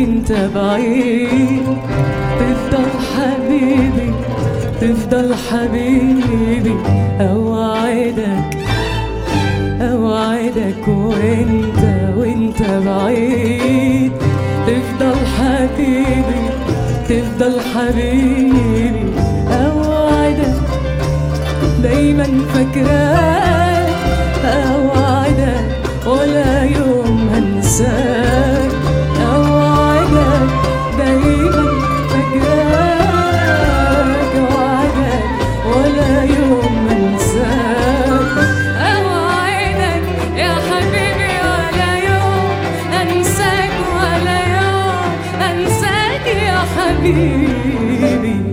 وانت بعيد تفضل حبيبي تفضل حبيبي اوعدك اوعدك وانت وانت بعيد تفضل حبيبي تفضل حبيبي اوعدك دايما فاكراك اوعدك ولا يوم هنساك اوعدك دايما فاكراك اوعدك ولا يوم هنساك أوعدك يا حبيبي ولا يوم أنساك ولا يوم أنساك يا حبيبي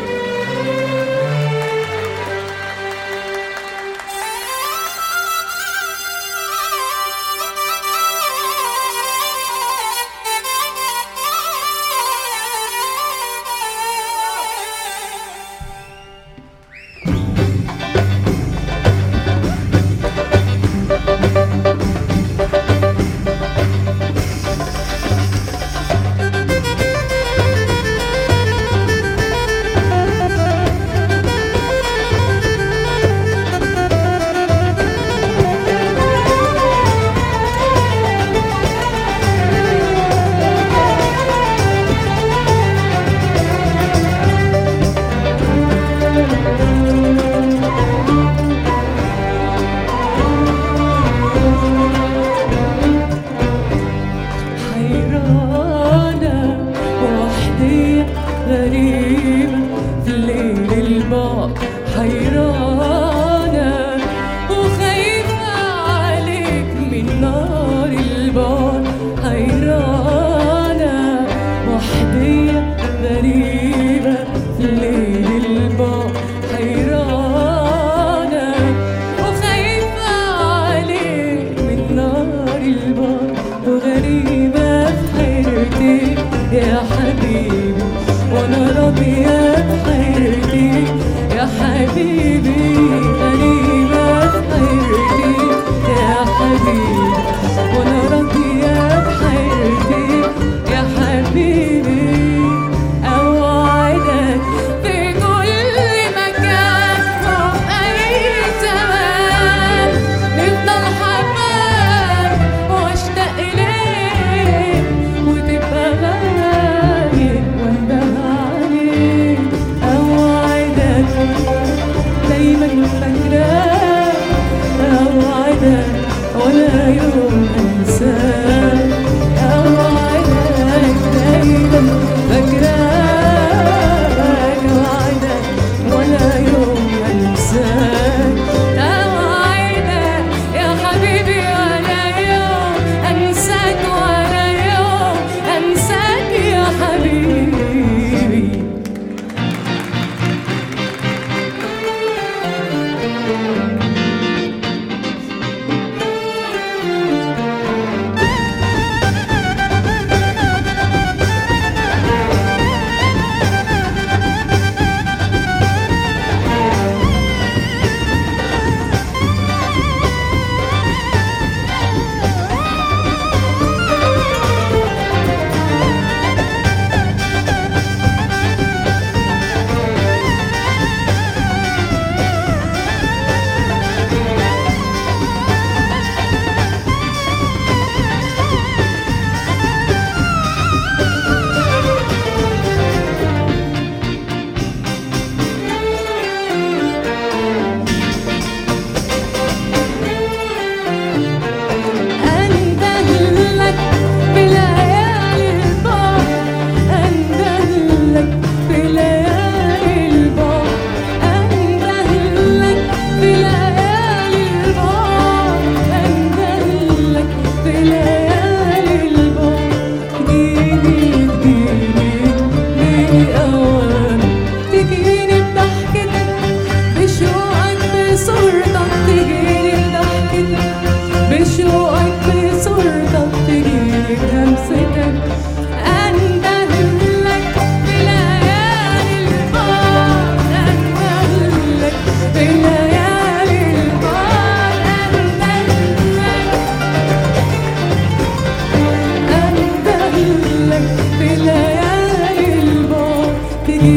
حيرانة وحدي غريبة في الليل البعد حيرانة وخايفة عليك من نار البعد حيرانة وحدي غريبة في الليل البعد حيرانة وخايفة عليك من نار البعد وغريبة في حيرتي يا حبيبي وانا راضية بحيرتي يا حبيبي غريبة في حيرتي يا حبيبي وانا راضية بحيرتي يا حبيبي اوعدك في كل مكان وأي زمان نفضل حبايب واشتاق إليك وتبقى غايب وانده عليك اوعدك دايما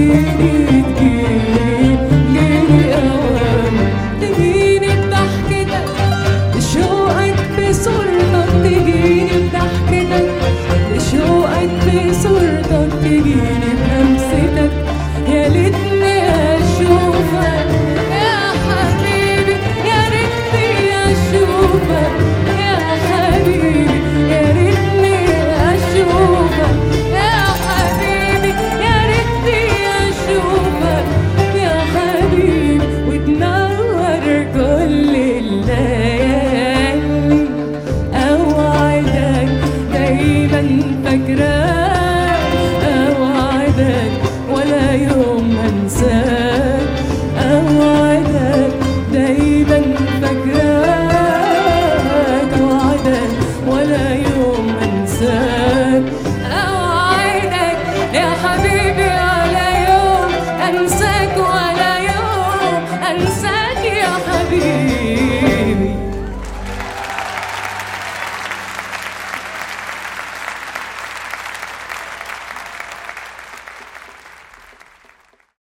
تنسيني